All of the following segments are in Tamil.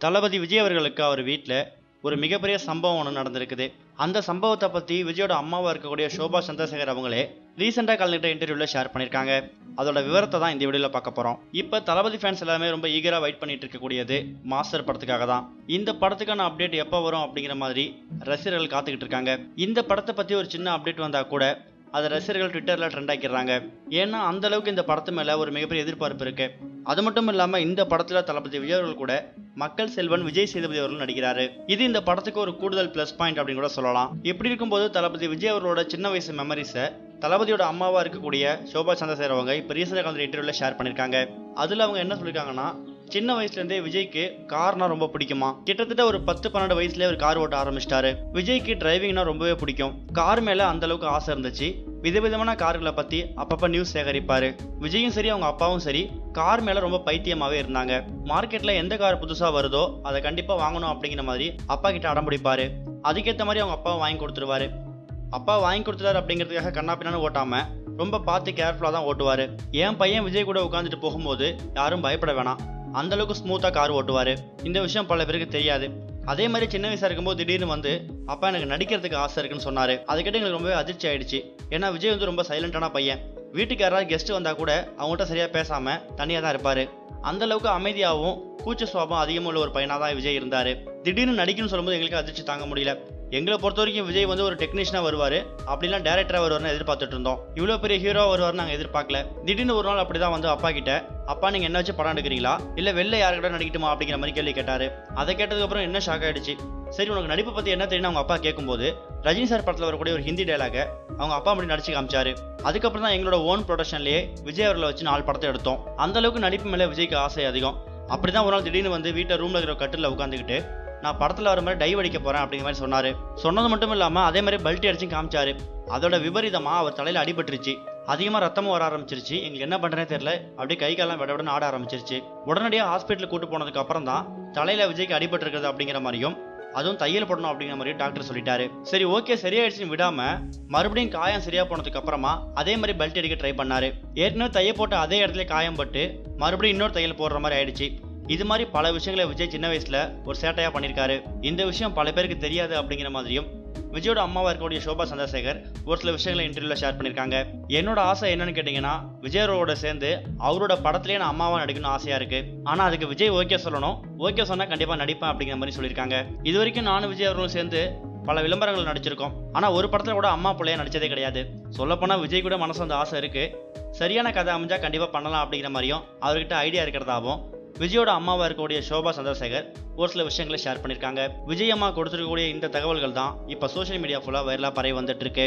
தளபதி விஜய் அவர்களுக்கு அவர் வீட்டில் ஒரு மிகப்பெரிய சம்பவம் ஒன்று நடந்திருக்குது அந்த சம்பவத்தை பற்றி விஜயோட அம்மாவாக இருக்கக்கூடிய சோபா சந்திரசேகர் அவங்களே ரீசெண்டாக கலந்துக்கிட்ட இன்டர்வியூவில் ஷேர் பண்ணியிருக்காங்க அதோட விவரத்தை தான் இந்த வீடியோவில் பார்க்க போகிறோம் இப்போ தளபதி ஃபேன்ஸ் எல்லாமே ரொம்ப ஈகராக வெயிட் பண்ணிட்டு இருக்கக்கூடியது மாஸ்டர் படத்துக்காக தான் இந்த படத்துக்கான அப்டேட் எப்போ வரும் அப்படிங்கிற மாதிரி ரசிகர்கள் காத்துக்கிட்டு இருக்காங்க இந்த படத்தை பற்றி ஒரு சின்ன அப்டேட் வந்தால் கூட அதை ரசிகர்கள் ட்விட்டரில் ட்ரெண்ட் ஆக்கிடுறாங்க ஏன்னா அந்த அளவுக்கு இந்த படத்து மேலே ஒரு மிகப்பெரிய எதிர்பார்ப்பு இருக்கு அது மட்டும் இல்லாமல் இந்த படத்தில் தளபதி விஜய் அவர்கள் கூட மக்கள் செல்வன் விஜய் சேதுபதி அவர்கள் நடிக்கிறாரு இது இந்த படத்துக்கு ஒரு கூடுதல் ப்ளஸ் பாயிண்ட் அப்படின்னு கூட சொல்லலாம் இப்படி இருக்கும்போது தளபதி விஜய் அவர்களோட சின்ன வயசு மெமரிஸை தளபதியோட அம்மாவா இருக்கக்கூடிய சோபா சந்திரசேகர் அவங்க இப்போ ரீசெண்டாக கலந்து இன்டர்வியூவில் ஷேர் பண்ணியிருக்காங்க அதில் அவங்க என்ன சொல்லியிருக்காங்கன்னா சின்ன வயசுலேருந்தே விஜய்க்கு கார்னா ரொம்ப பிடிக்குமா கிட்டத்தட்ட ஒரு பத்து பன்னெண்டு வயசுலேயே ஒரு கார் ஓட்ட ஆரம்பிச்சிட்டாரு விஜய்க்கு டிரைவிங்னா ரொம்பவே பிடிக்கும் கார் மேலே அந்த அளவுக்கு ஆசை இருந்துச்சு விதவிதமான கார்களை பற்றி அப்பப்போ நியூஸ் சேகரிப்பார் விஜயும் சரி அவங்க அப்பாவும் சரி கார் மேலே ரொம்ப பைத்தியமாகவே இருந்தாங்க மார்க்கெட்டில் எந்த கார் புதுசாக வருதோ அதை கண்டிப்பாக வாங்கணும் அப்படிங்கிற மாதிரி அப்பா கிட்ட அடம் பிடிப்பாரு அதுக்கேற்ற மாதிரி அவங்க அப்பாவும் வாங்கி கொடுத்துருவாரு அப்பா வாங்கி கொடுத்துட்டாரு அப்படிங்கிறதுக்காக கண்ணா பின்னான்னு ஓட்டாமல் ரொம்ப பார்த்து கேர்ஃபுல்லாக தான் ஓட்டுவார் என் பையன் விஜய் கூட உட்காந்துட்டு போகும்போது யாரும் பயப்பட வேணாம் அந்த அளவுக்கு ஸ்மூத்தாக கார் ஓட்டுவார் இந்த விஷயம் பல பேருக்கு தெரியாது அதே மாதிரி சின்ன வயசாக இருக்கும்போது திடீர்னு வந்து அப்பா எனக்கு நடிக்கிறதுக்கு ஆசை இருக்குன்னு சொன்னார் அதுக்கிட்ட எங்களுக்கு ரொம்பவே அதிர்ச்சி ஆயிடுச்சு ஏன்னா விஜய் வந்து ரொம்ப சைலண்டான பையன் வீட்டுக்கு யாராவது கெஸ்ட் வந்தால் கூட அவங்கள்ட்ட சரியாக பேசாமல் தனியாக தான் இருப்பார் அந்த அளவுக்கு அமைதியாகவும் கூச்ச சுவாபம் அதிகமாக உள்ள ஒரு பையனாக தான் விஜய் இருந்தார் திடீர்னு நடிக்கணும்னு சொல்லும்போது எங்களுக்கு அதிர்ச்சி தாங்க முடியல எங்களை பொறுத்த வரைக்கும் விஜய் வந்து ஒரு டெக்னீஷியனாக வருவார் அப்படிலாம் டேரக்டராக வருவார்னு எதிர்பார்த்துட்டு இருந்தோம் இவ்வளோ பெரிய ஹீரோ வருவார்னு நாங்கள் எதிர்பார்க்கல திடீர்னு ஒரு நாள் அப்படி தான் வந்து அப்பா கிட்ட அப்பா நீங்கள் என்ன வச்சு படம் எடுக்கிறீங்களா இல்லை வெளில யாருக்கிட்ட நடிக்கட்டுமா அப்படிங்கிற மாதிரி கேள்வி கேட்டார் அதை கேட்டதுக்கப்புறம் என்ன ஷாக் ஆயிடுச்சு சரி உனக்கு நடிப்பை பற்றி என்ன தெரியும் அவங்க அப்பா கேட்கும்போது ரஜினி சார் படத்தில் வரக்கூடிய ஒரு ஹிந்தி டைலாக அவங்க அப்பா அப்படி நடிச்சு காமிச்சாரு அதுக்கப்புறம் தான் எங்களோட ஓன் ப்ரொடக்ஷன்லேயே விஜய் அவர்களை வச்சு நாலு படத்தை எடுத்தோம் அந்த அளவுக்கு நடிப்பு மேலே விஜய்க்கு ஆசை அதிகம் அப்படி தான் ஒரு நாள் திடீர்னு வந்து வீட்டை ரூமில் இருக்கிற கட்டில் உட்காந்துக்கிட்டு நான் படத்தில் வர மாதிரி டைவ் அடிக்க போகிறேன் அப்படிங்கிற மாதிரி சொன்னார் சொன்னது மட்டும் இல்லாமல் அதே மாதிரி பல்ட்டி அடிச்சு காமிச்சாரு அதோட விபரீதமாக அவர் தலையில் அடிபட்டுருச்சு அதிகமாக ரத்தமும் வர ஆரம்பிச்சிருச்சு எங்களுக்கு என்ன பண்ணுறேனே தெரியல அப்படியே கை காலெல்லாம் விட விடன்னு ஆட ஆரம்பிச்சிருச்சு உடனடியாக ஹாஸ்பிட்டலுக்கு கூட்டு போனதுக்கு அப்புறம் தான் தலையில் விஜய்க்கு அடிபட்டிருக்கிறது அப்படிங்கிற மாதிரியும் அதுவும் தையல் போடணும் அப்படிங்கிற மாதிரி டாக்டர் சொல்லிட்டாரு சரி ஓகே சரியாயிடுச்சுன்னு விடாம மறுபடியும் காயம் சரியா போனதுக்கு அப்புறமா அதே மாதிரி பெல்ட் அடிக்க ட்ரை பண்ணாரு ஏற்கனவே தைய போட்ட அதே இடத்துல காயம் பட்டு மறுபடியும் இன்னொரு தையல் போடுற மாதிரி ஆயிடுச்சு இது மாதிரி பல விஷயங்களை விஜய் சின்ன வயசுல ஒரு சேட்டையா பண்ணியிருக்காரு இந்த விஷயம் பல பேருக்கு தெரியாது அப்படிங்கிற மாதிரியும் விஜயோட அம்மாவா இருக்கக்கூடிய சோபா சந்திரசேகர் ஒரு சில விஷயங்களை இன்டர்வியூல ஷேர் பண்ணியிருக்காங்க என்னோட ஆசை என்னன்னு கேட்டிங்கன்னா விஜயோட சேர்ந்து அவரோட படத்துலேயே நான் அம்மாவா நடிக்கணும்னு ஆசையா இருக்கு ஆனா அதுக்கு விஜய் ஓகே சொல்லணும் ஓகே சொன்னா கண்டிப்பா நடிப்பேன் அப்படிங்கிற மாதிரி சொல்லியிருக்காங்க இது வரைக்கும் நானும் விஜய் அவர்களும் சேர்ந்து பல விளம்பரங்கள் நடிச்சிருக்கோம் ஆனா ஒரு படத்துல கூட அம்மா பிள்ளையா நடிச்சதே கிடையாது சொல்லப்போனா விஜய் கூட மனசு அந்த ஆசை இருக்கு சரியான கதை அமைஞ்சா கண்டிப்பா பண்ணலாம் அப்படிங்கிற மாதிரியும் அவர்கிட்ட ஐடியா இருக்கிறதாவும் விஜயோட அம்மாவா இருக்கக்கூடிய சோபா சந்திரசேகர் ஒரு சில விஷயங்களை ஷேர் பண்ணியிருக்காங்க விஜய் அம்மா கொடுத்துருக்கக்கூடிய இந்த தகவல்கள் தான் இப்போ சோஷியல் மீடியா ஃபுல்லாக வைரலாக பரவி வந்துட்டு இருக்கு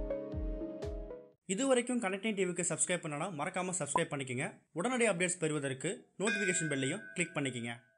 இது வரைக்கும் கனெக்டிங் டிவிக்கு சப்ஸ்கிரைப் பண்ணனா மறக்காமல் சப்ஸ்கிரைப் பண்ணிக்கங்க உடனடி அப்டேட்ஸ் பெறுவதற்கு நோட்டிஃபிகேஷன் பெல்லையும் கிளிக் பண்ணிக்கங்க